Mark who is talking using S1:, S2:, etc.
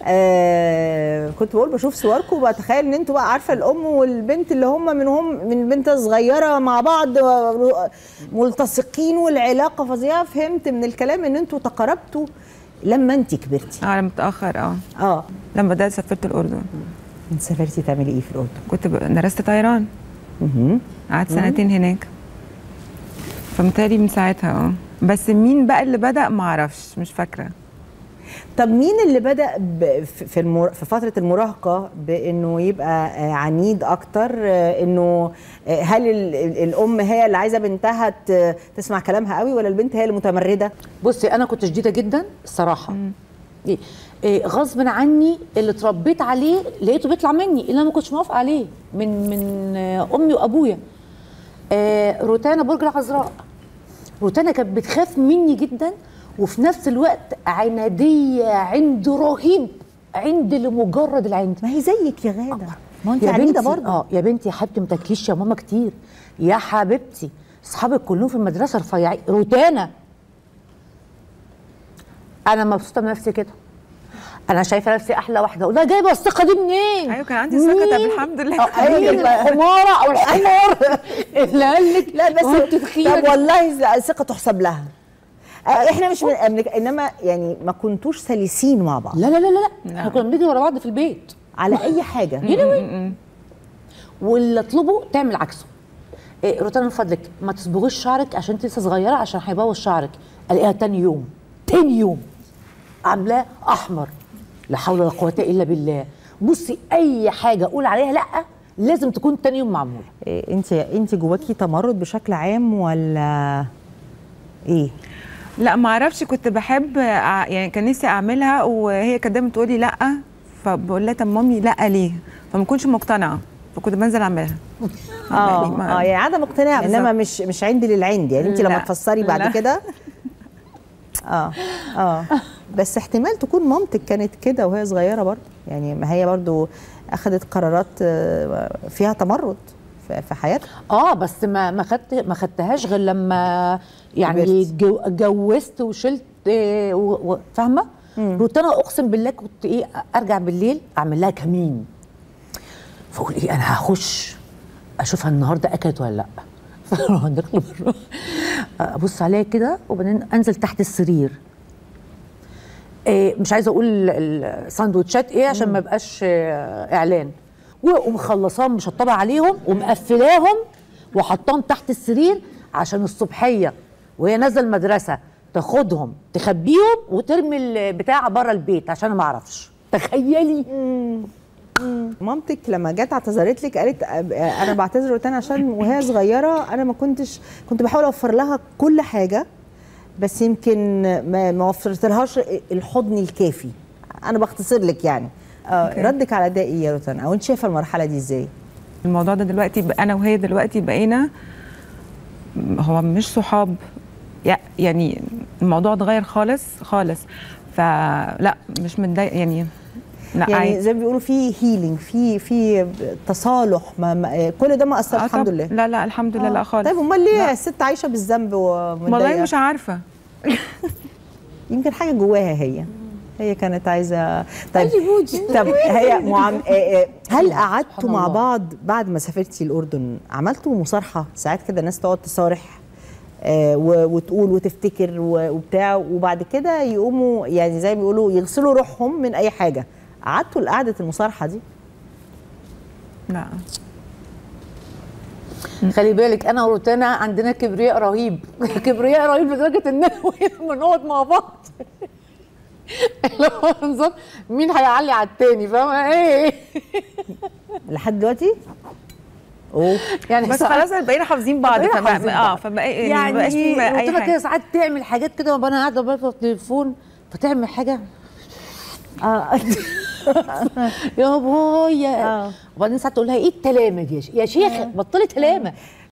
S1: آه كنت بقول بشوف صوركم وبتخيل ان انتوا بقى عارفه الام والبنت اللي هم منهم من بنت صغيره مع بعض ملتصقين والعلاقه فظيعه فهمت من الكلام ان انتوا تقاربتوا لما انت كبرتي
S2: اه متاخر اه
S1: اه
S2: لما بدات سافرت الاردن
S1: انت سافرتي تعملي ايه في الاردن؟
S2: كنت ب- درست طيران
S1: مهم.
S2: قعدت سنتين هناك فمتهيألي من ساعتها اه بس مين بقى اللي بدأ ما اعرفش مش فاكره
S1: طب مين اللي بدأ ب- في في المر... في فترة المراهقة بإنه يبقى آه، عنيد أكتر آه، إنه آه، هل ال... ال- الأم هي اللي عايزة بنتها ت... تسمع كلامها قوي ولا البنت هي المتمردة؟
S3: بصي انا كنت شديده جدا الصراحه إيه إيه غصب عني اللي اتربيت عليه لقيته بيطلع مني اللي انا ما كنتش موافقه عليه من من آه، امي وابويا آه روتانا برج العذراء روتانا كانت بتخاف مني جدا وفي نفس الوقت عناديه عند رهيب عند لمجرد العند
S1: ما هي زيك يا غادة ما أنت
S3: يا
S1: عنيدة
S3: بنتي
S1: برضه
S3: اه يا بنتي يا حبيبتي ما تاكليش يا ماما كتير يا حبيبتي اصحابك كلهم في المدرسه رفيعين روتانا انا مبسوطه من نفسي كده انا شايفه نفسي احلى واحده وده جايبه الثقه دي منين
S2: ايوه كان عندي ثقه طب
S3: مين؟
S2: الحمد لله
S3: آه، مين الحماره او الحمار اللي قال لك
S1: لا بس
S3: وانت تخينه
S1: طب والله الثقة تحسب لها آه، احنا مش من أمريكا انما يعني ما كنتوش سلسين مع بعض
S3: لا لا لا لا لا احنا كنا بنجري ورا بعض في البيت
S1: على اي حاجه
S3: واللي اطلبه تعمل عكسه إيه روتانا من فضلك ما تصبغيش شعرك عشان انت لسه صغيره عشان هيبوظ شعرك الاقيها تاني يوم تاني يوم عاملاه احمر لا حول ولا قوه الا بالله بصي اي حاجه اقول عليها لا لازم تكون تاني يوم معموله
S1: إيه، انت انت جواكي تمرد بشكل عام ولا ايه
S2: لا ما اعرفش كنت بحب أع- يعني كان نفسي اعملها وهي كانت دايما تقول لي لا فبقول لها طب مامي لا ليه فما كنتش مقتنعه فكنت بنزل اعملها
S1: اه
S2: يعني ما-
S1: اه يعني عدم اقتناع
S2: بالظبط.
S1: انما مش مش عندي للعند يعني انت لما
S2: لا،
S1: تفسري بعد
S2: لا.
S1: كده اه اه بس احتمال تكون مامتك كانت كده وهي صغيره برضه يعني ما هي برضه اخذت قرارات آه، فيها تمرد في في حياتها
S3: اه بس ما ما خدت ما خدتهاش غير لما يعني
S1: كبرت.
S3: جو- اتجوزت وشلت آه، و- و- فاهمه روتانا اقسم بالله كنت ايه ارجع بالليل اعمل لها كمين فاقول ايه انا هخش اشوفها النهارده اكلت ولا لا فاروح داخله بره ابص عليها كده وبعدين انزل تحت السرير إيه مش عايزه اقول ال- الساندوتشات ايه عشان ما يبقاش آه، اعلان ومخلصاهم مشطبه عليهم ومقفلاهم وحطاهم تحت السرير عشان الصبحيه وهي نازله المدرسه تاخدهم تخبيهم وترمي البتاع بره البيت عشان أنا ما اعرفش تخيلي
S1: مامتك لما جت اعتذرت لك قالت آه، انا بعتذر تاني عشان وهي صغيره انا ما كنتش كنت بحاول اوفر لها كل حاجه بس يمكن ما ما وفرت لهاش الحضن الكافي انا بختصر لك يعني آه ردك على ده ايه يا روتان او انت شايفه المرحله دي ازاي
S2: الموضوع ده دلوقتي ب- انا وهي دلوقتي بقينا م- هو مش صحاب يع- يعني الموضوع اتغير خالص خالص فلا مش متضايق يعني لا
S1: يعني
S2: عادي.
S1: زي ما بيقولوا في هيلينج في في تصالح ما ما كل ده ما اثر
S2: آه
S1: الحمد
S2: طب-
S1: لله
S2: لا لا الحمد لله لا خالص
S1: طيب امال ليه
S2: لا.
S1: الست عايشه بالذنب ومتضايقه
S2: والله مش عارفه
S1: يمكن حاجه جواها هي هي كانت عايزه طيب طب هي معام... آه، آه، هل قعدتوا
S3: سبحان
S1: مع
S3: الله.
S1: بعض بعد ما سافرتي الاردن عملتوا مصارحه ساعات كده الناس تقعد تصارح آه، و- وتقول وتفتكر و- وبتاع وبعد كده يقوموا يعني زي ما بيقولوا يغسلوا روحهم من اي حاجه قعدتوا لقعده المصارحه دي
S2: لا
S3: خلي بالك انا وروتانا عندنا كبرياء رهيب كبرياء رهيب لدرجه ان انا وهي لما نقعد مع بعض اللي هو نظام مين هيعلي على التاني فاهمه ايه
S1: لحد دلوقتي اوه
S3: يعني
S2: بس
S3: ساعات-
S2: خلاص بقينا حافظين بعض
S3: بقينا
S2: فما
S3: حافظين
S2: اه
S3: بعض.
S2: فبقى
S3: يعني
S2: ما بقاش في اي
S3: روتانا كده
S2: حاجه
S3: ساعات تعمل حاجات كده وانا قاعده بقى في التليفون فتعمل حاجه
S1: اه
S3: يا بايا
S1: آه.
S3: وبعدين ساعات تقول لها ايه التلامه دي يا ش- يا شيخه بطلي تلامه